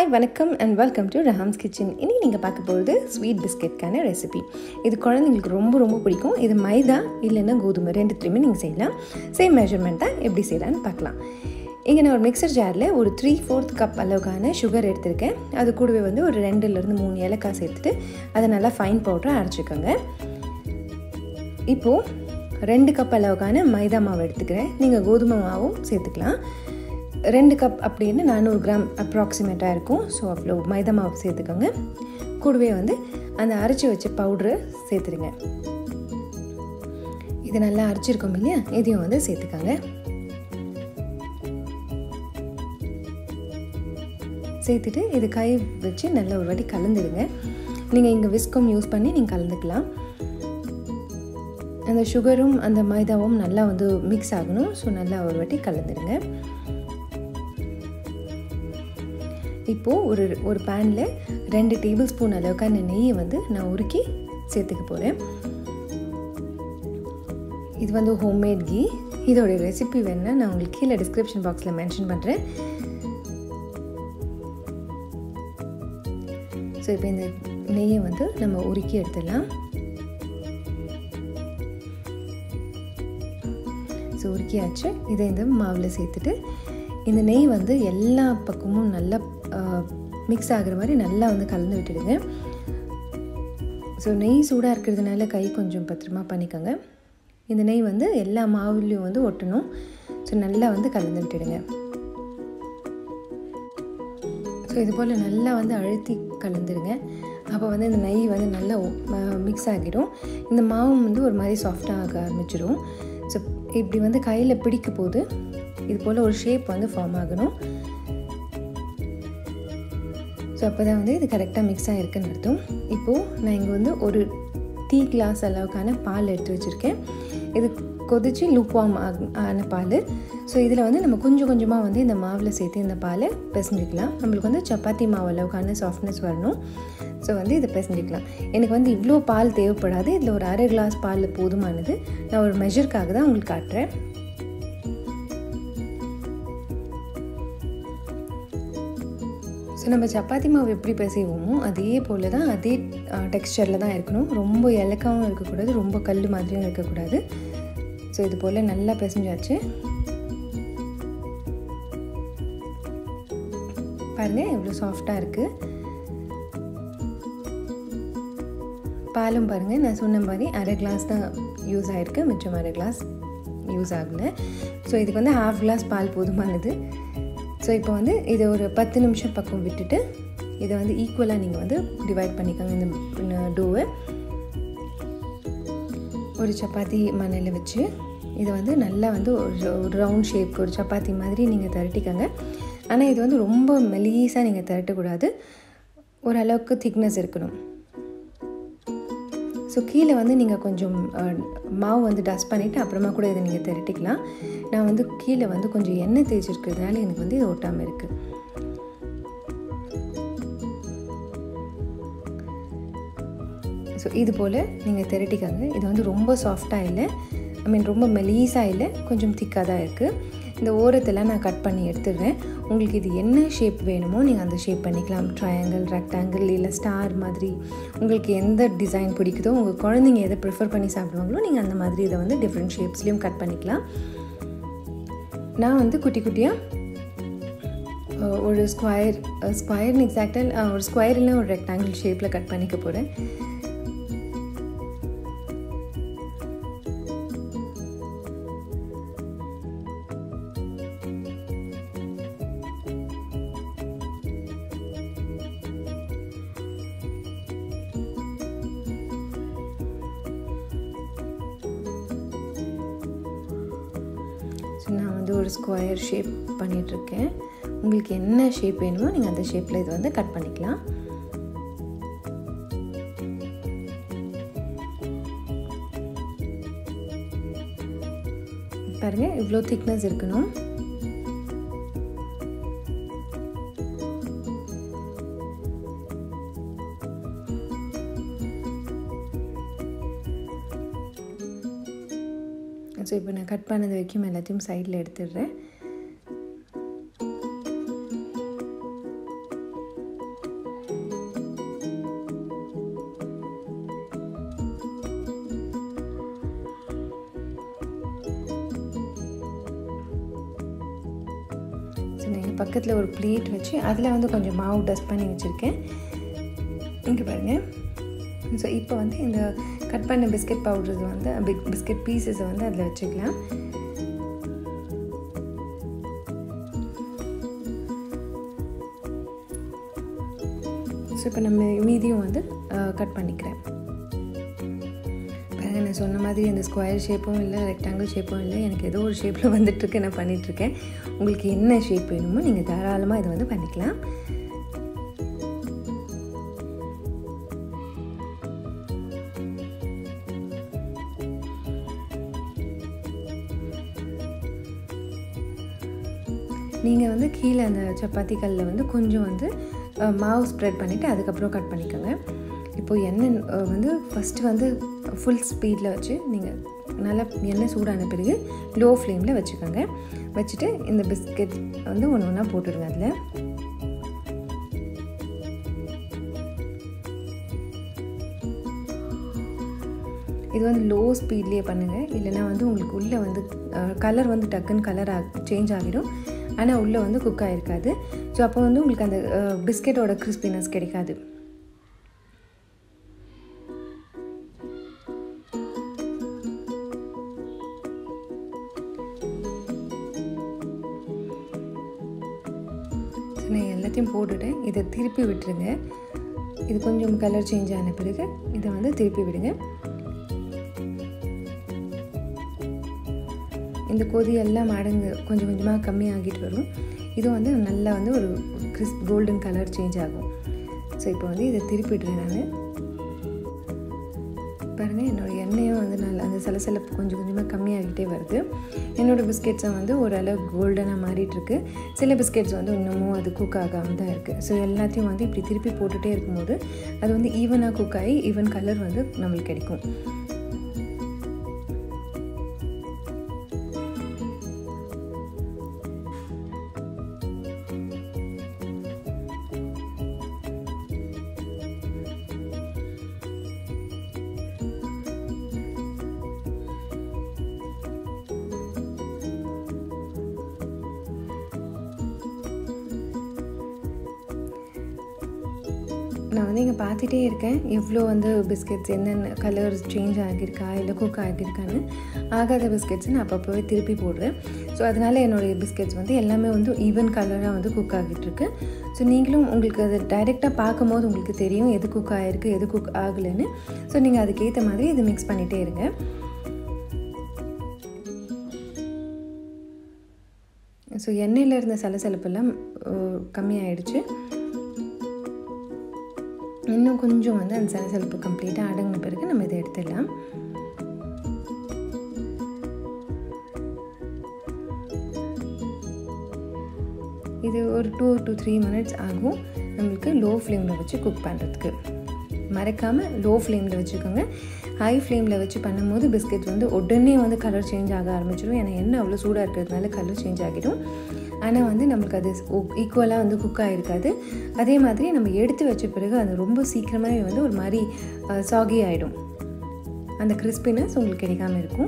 hi வணக்கம் and welcome to Raham's kitchen இனி நீங்கள் பார்க்க போகிறது ஸ்வீட் பிஸ்கெட்கான ரெசிபி இது குழந்தைங்களுக்கு ரொம்ப ரொம்ப பிடிக்கும் இது மைதா இல்லைன்னா கோதுமை ரெண்டுத்துலையுமே நீங்கள் செய்யலாம் சேம் மெஷர்மெண்ட்டாக எப்படி செய்யலான்னு பார்க்கலாம் இங்கே நான் ஒரு மிக்சர் ஜாரில் ஒரு த்ரீ ஃபோர்த் கப் அளவுக்கான சுகர் எடுத்திருக்கேன் அது கூடவே வந்து ஒரு ரெண்டுலேருந்து மூணு ஏலக்காய் சேர்த்துட்டு அதை நல்லா ஃபைன் பவுடராக அரைச்சிக்கோங்க இப்போது ரெண்டு கப் அளவுக்கான மைதா மாவு எடுத்துக்கிறேன் நீங்கள் கோதுமை மாவும் சேர்த்துக்கலாம் ரெண்டு கப் அப்படின்னு நானூறு கிராம் அப்ராக்சிமேட்டாக இருக்கும் ஸோ அவ்வளோ மைதா மாவு சேர்த்துக்கோங்க கூடவே வந்து அந்த அரைச்சி வச்ச பவுட்ரு சேர்த்துருங்க இது நல்லா அரைச்சிருக்கோம் இல்லையா இதையும் வந்து சேர்த்துக்கோங்க சேர்த்துட்டு இது கை வச்சு நல்லா ஒரு வாட்டி கலந்துடுங்க நீங்கள் இங்கே விஸ்கம் யூஸ் பண்ணி நீங்கள் கலந்துக்கலாம் அந்த சுகரும் அந்த மைதாவும் நல்லா வந்து மிக்ஸ் ஆகணும் ஸோ நல்லா ஒரு வாட்டி கலந்துடுங்க இப்போது ஒரு ஒரு பேனில் ரெண்டு டேபிள் ஸ்பூன் அளவுக்கான நெய்யை வந்து நான் உருக்கி சேர்த்துக்க போகிறேன் இது வந்து ஹோம்மேட் கீ இதோடைய ரெசிபி வேணால் நான் உங்களுக்கு கீழே டிஸ்கிரிப்ஷன் பாக்ஸில் மென்ஷன் பண்ணுறேன் ஸோ இப்போ இந்த நெய்யை வந்து நம்ம உருக்கி எடுத்துடலாம் ஸோ உருக்கியாச்சு இதை இந்த மாவில் சேர்த்துட்டு இந்த நெய் வந்து எல்லா பக்கமும் நல்லா மிக்ஸ் ஆகிற மாதிரி நல்லா வந்து கலந்து விட்டுடுங்க ஸோ நெய் சூடாக இருக்கிறதுனால கை கொஞ்சம் பத்திரமா பண்ணிக்கோங்க இந்த நெய் வந்து எல்லா மாவுலேயும் வந்து ஒட்டணும் ஸோ நல்லா வந்து கலந்து விட்டுடுங்க ஸோ இது போல் நல்லா வந்து அழுத்தி கலந்துடுங்க அப்போ வந்து இந்த நெய் வந்து நல்லா மிக்ஸ் ஆகிடும் இந்த மாவும் வந்து ஒரு மாதிரி சாஃப்டாக ஆக ஆரம்பிச்சிடும் ஸோ இப்படி வந்து கையில் பிடிக்க போது இது போல் ஒரு ஷேப் வந்து ஃபார்ம் ஆகணும் ஸோ அப்போ தான் வந்து இது கரெக்டாக மிக்ஸ் ஆகிருக்குன்னு அர்த்தம் இப்போது நான் இங்கே வந்து ஒரு டீ கிளாஸ் அளவுக்கான பால் எடுத்து வச்சுருக்கேன் இது கொதித்து லூப்வாம் ஆன பால் ஸோ இதில் வந்து நம்ம கொஞ்சம் கொஞ்சமாக வந்து இந்த மாவில் சேர்த்து இந்த பாலை பிசைஞ்சிக்கலாம் நம்மளுக்கு வந்து சப்பாத்தி மாவு அளவுக்கான சாஃப்ட்னஸ் வரணும் ஸோ வந்து இதை பிசைஞ்சிக்கலாம் எனக்கு வந்து இவ்வளோ பால் தேவைப்படாது இதில் ஒரு அரை கிளாஸ் பால் போதுமானது நான் ஒரு மெஷருக்காக தான் உங்களுக்கு காட்டுறேன் ஸோ நம்ம சப்பாத்தி மாவு எப்படி பிசைவோமோ அதே போல் தான் அதே டெக்ஸ்டரில் தான் இருக்கணும் ரொம்ப இலக்காவும் இருக்கக்கூடாது ரொம்ப கல் மாதிரியும் இருக்கக்கூடாது ஸோ இது போல் நல்லா பிசைஞ்சாச்சு பாருங்கள் எவ்வளோ சாஃப்டாக இருக்குது பாலும் பாருங்கள் நான் சொன்ன மாதிரி அரை கிளாஸ் தான் யூஸ் ஆகிருக்கு மிச்சம் அரை கிளாஸ் யூஸ் ஆகலை ஸோ இதுக்கு வந்து ஹாஃப் கிளாஸ் பால் போதுமானது ஸோ இப்போ வந்து இதை ஒரு பத்து நிமிஷம் பக்கம் விட்டுட்டு இதை வந்து ஈக்குவலாக நீங்கள் வந்து டிவைட் பண்ணிக்கோங்க இந்த டோவை ஒரு சப்பாத்தி மண்ணில் வச்சு இதை வந்து நல்லா வந்து ஒரு ரவுண்ட் ஷேப் ஒரு சப்பாத்தி மாதிரி நீங்கள் திரட்டிக்கோங்க ஆனால் இது வந்து ரொம்ப மெலீஸாக நீங்கள் திரட்டக்கூடாது ஓரளவுக்கு திக்னஸ் இருக்கணும் ஸோ கீழே வந்து நீங்கள் கொஞ்சம் மாவு வந்து டஸ்ட் பண்ணிவிட்டு அப்புறமா கூட இதை நீங்கள் திரட்டிக்கலாம் நான் வந்து கீழே வந்து கொஞ்சம் எண்ணெய் தேய்ச்சிருக்கிறதுனால எனக்கு வந்து இது ஒட்டாமல் இருக்குது ஸோ இது போல் நீங்கள் திரட்டிக்காங்க இது வந்து ரொம்ப சாஃப்டாக இல்லை ஐ மீன் ரொம்ப மெலீஸாக இல்லை கொஞ்சம் திக்காக தான் இருக்குது இந்த ஓரத்தில் நான் கட் பண்ணி எடுத்துடுறேன் உங்களுக்கு இது என்ன ஷேப் வேணுமோ நீங்கள் அந்த ஷேப் பண்ணிக்கலாம் ட்ரையாங்கிள் ரெக்டாங்கிள் இல்லை ஸ்டார் மாதிரி உங்களுக்கு எந்த டிசைன் பிடிக்குதோ உங்கள் குழந்தைங்க எதை ப்ரிஃபர் பண்ணி சாப்பிடுவாங்களோ நீங்கள் அந்த மாதிரி இதை வந்து டிஃப்ரெண்ட் ஷேப்ஸ்லேயும் கட் பண்ணிக்கலாம் நான் வந்து குட்டி குட்டியாக ஒரு ஸ்கொயர் ஸ்கொயர்னு எக்ஸாக்டாக ஒரு ஸ்கொயர் இல்லை ஒரு ரெக்டாங்கிள் ஷேப்பில் கட் பண்ணிக்க போகிறேன் ஸோ நான் வந்து ஒரு ஸ்கொயர் ஷேப் பண்ணிகிட்ருக்கேன் உங்களுக்கு என்ன ஷேப் வேணுமோ நீங்கள் அந்த ஷேப்பில் இது வந்து கட் பண்ணிக்கலாம் பாருங்கள் இவ்வளோ திக்னஸ் இருக்கணும் ஸோ இப்போ நான் கட் பண்ணது வரைக்கும் எல்லாத்தையும் சைடில் எடுத்துடுறேன் பக்கத்தில் ஒரு பிளேட் வச்சு அதில் வந்து கொஞ்சம் மாவு டஸ்ட் பண்ணி வச்சுருக்கேன் இங்கே பாருங்கள் ஸோ இப்போ வந்து இந்த கட் பண்ண பிஸ்கட் பவுடர்ஸ் வந்து பிக் பிஸ்கட் பீசஸை வந்து அதில் வச்சுக்கலாம் ஸோ இப்போ நம்ம மீதியும் வந்து கட் பண்ணிக்கிறேன் பாருங்க நான் சொன்ன மாதிரி அந்த ஸ்கொயர் ஷேப்பும் இல்லை ரெக்டாங்கிள் ஷேப்பும் இல்லை எனக்கு ஏதோ ஒரு ஷேப்பில் வந்துட்டுருக்கு நான் பண்ணிகிட்ருக்கேன் உங்களுக்கு என்ன ஷேப் வேணுமோ நீங்கள் தாராளமாக இதை வந்து பண்ணிக்கலாம் நீங்கள் வந்து கீழே அந்த சப்பாத்தி கல்லில் வந்து கொஞ்சம் வந்து மாவு ஸ்ப்ரெட் பண்ணிவிட்டு அதுக்கப்புறம் கட் பண்ணிக்கோங்க இப்போது எண்ணெய் வந்து ஃபஸ்ட்டு வந்து ஃபுல் ஸ்பீடில் வச்சு நீங்கள் நல்லா எண்ணெய் சூடான பிறகு லோ ஃப்ளேமில் வச்சுக்கோங்க வச்சுட்டு இந்த பிஸ்கெட் வந்து ஒன்று ஒன்றா போட்டுடுங்க அதில் இது வந்து லோ ஸ்பீட்லேயே பண்ணுங்கள் இல்லைனா வந்து உங்களுக்கு உள்ளே வந்து கலர் வந்து டக்குன்னு கலர் ஆ சேஞ்ச் ஆகிடும் ஆனால் உள்ளே வந்து குக் ஆகிருக்காது ஸோ அப்போ வந்து உங்களுக்கு அந்த பிஸ்கெட்டோட கிறிஸ்பினஸ் கிடைக்காது நான் எல்லாத்தையும் போட்டுட்டேன் இதை திருப்பி விட்டுருங்க இது கொஞ்சம் கலர் சேஞ்ச் ஆன பிறகு இதை வந்து திருப்பி விடுங்க இந்த கொதி எல்லாம் மடங்கு கொஞ்சம் கொஞ்சமாக கம்மியாகிட்டு வரும் இது வந்து நல்லா வந்து ஒரு கிறிஸ்ப் கோல்டன் கலர் சேஞ்ச் ஆகும் ஸோ இப்போ வந்து இதை திருப்பிடுறேன் நான் பாருங்கள் என்னோடய எண்ணெயும் வந்து நல்லா அந்த சலசலப்பு கொஞ்சம் கொஞ்சமாக கம்மியாகிட்டே வருது என்னோடய பிஸ்கெட்ஸை வந்து ஓரளவு கோல்டனாக மாறிட்டுருக்கு சில பிஸ்கெட்ஸ் வந்து இன்னமும் அது குக் ஆகாமல் தான் இருக்குது ஸோ எல்லாத்தையும் வந்து இப்படி திருப்பி போட்டுகிட்டே இருக்கும்போது அது வந்து ஈவனாக குக் ஆகி ஈவன் கலர் வந்து நம்மளுக்கு கிடைக்கும் நான் வந்து இங்கே பார்த்துட்டே இருக்கேன் எவ்வளோ வந்து பிஸ்கெட்ஸ் என்னென்ன கலர்ஸ் சேஞ்ச் ஆகியிருக்கா இல்லை குக் ஆகியிருக்கான்னு ஆகாத பிஸ்கெட்ஸ் நான் அப்பப்போவே திருப்பி போடுறேன் ஸோ அதனால் என்னுடைய பிஸ்கெட்ஸ் வந்து எல்லாமே வந்து ஈவன் கலராக வந்து குக் ஆகிட்டுருக்கு ஸோ நீங்களும் உங்களுக்கு அது டைரெக்டாக பார்க்கும்போது உங்களுக்கு தெரியும் எது குக் ஆகிருக்கு எது குக் ஆகலைன்னு ஸோ நீங்கள் அதுக்கேற்ற மாதிரி இது மிக்ஸ் பண்ணிகிட்டே இருங்க ஸோ எண்ணெயில் இருந்த சலசலப்பெல்லாம் கம்மியாயிடுச்சு இன்னும் கொஞ்சம் வந்து அந்த சலசலப்பு கம்ப்ளீட்டாக அடங்கின பிறகு நம்ம இதை எடுத்துடலாம் இது ஒரு டூ டு த்ரீ மினிட்ஸ் ஆகும் நம்மளுக்கு லோ ஃப்ளேமில் வச்சு குக் பண்ணுறதுக்கு மறக்காமல் லோ ஃப்ளேமில் வச்சுக்கோங்க ஹை ஃப்ளேமில் வச்சு பண்ணும்போது பிஸ்கெட் வந்து உடனே வந்து கலர் சேஞ்ச் ஆக ஆரம்பிச்சிடும் ஏன்னா எண்ணெய் அவ்வளோ சூடாக இருக்கிறதுனால கலர் சேஞ்ச் ஆகிடும் ஆனால் வந்து நம்மளுக்கு அது ஈக்குவலாக வந்து குக் ஆகிருக்காது அதே மாதிரி நம்ம எடுத்து வச்ச பிறகு அது ரொம்ப சீக்கிரமாகவே வந்து ஒரு மாதிரி சாகி ஆகிடும் அந்த கிறிஸ்பினஸ் உங்களுக்கு கிடைக்காம இருக்கும்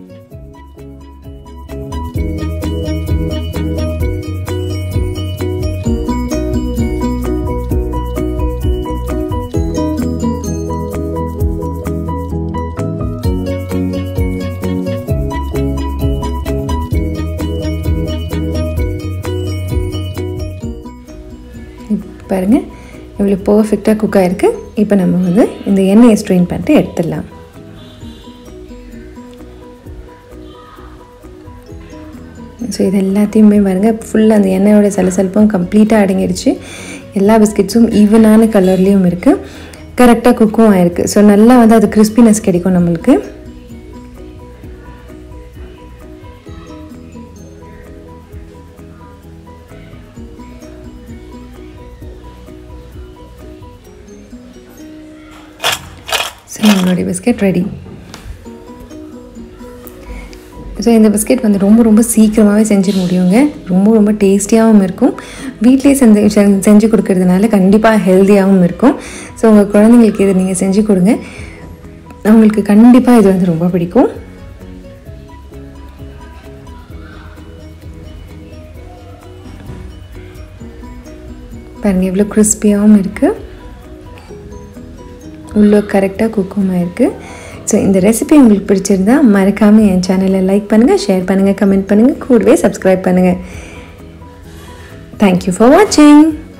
பாருங்கள் இவ்வளோ பர்ஃபெக்டாக குக் ஆகிருக்கு இப்போ நம்ம வந்து இந்த எண்ணெயை ஸ்ட்ரெயின் பண்ணிட்டு எடுத்துடலாம் ஸோ இது எல்லாத்தையுமே பாருங்கள் ஃபுல்லாக அந்த எண்ணெயோட சலசலப்பும் கம்ப்ளீட்டாக அடங்கிடுச்சு எல்லா பிஸ்கெட்ஸும் ஈவனான கலர்லேயும் இருக்குது கரெக்டாக குக்கும் ஆயிருக்கு ஸோ நல்லா வந்து அது கிறிஸ்பினஸ் கிடைக்கும் நம்மளுக்கு ஸோ நம்மளுடைய பிஸ்கெட் ரெடி ஸோ இந்த பிஸ்கெட் வந்து ரொம்ப ரொம்ப சீக்கிரமாகவே செஞ்சு முடியுங்க ரொம்ப ரொம்ப டேஸ்டியாகவும் இருக்கும் வீட்லேயே செஞ்சு செஞ்சு கொடுக்கறதுனால கண்டிப்பாக ஹெல்த்தியாகவும் இருக்கும் ஸோ உங்கள் குழந்தைங்களுக்கு இதை நீங்கள் செஞ்சு கொடுங்க அவங்களுக்கு கண்டிப்பாக இது வந்து ரொம்ப பிடிக்கும் பாருங்கள் எவ்வளோ கிறிஸ்பியாகவும் இருக்குது உள்ளே கரெக்டாக குக்கும் ஆயிருக்கு ஸோ இந்த ரெசிபி உங்களுக்கு பிடிச்சிருந்தா மறக்காமல் என் சேனலை லைக் பண்ணுங்கள் ஷேர் பண்ணுங்கள் கமெண்ட் பண்ணுங்கள் கூடவே சப்ஸ்கிரைப் பண்ணுங்கள் தேங்க்யூ ஃபார் வாட்சிங்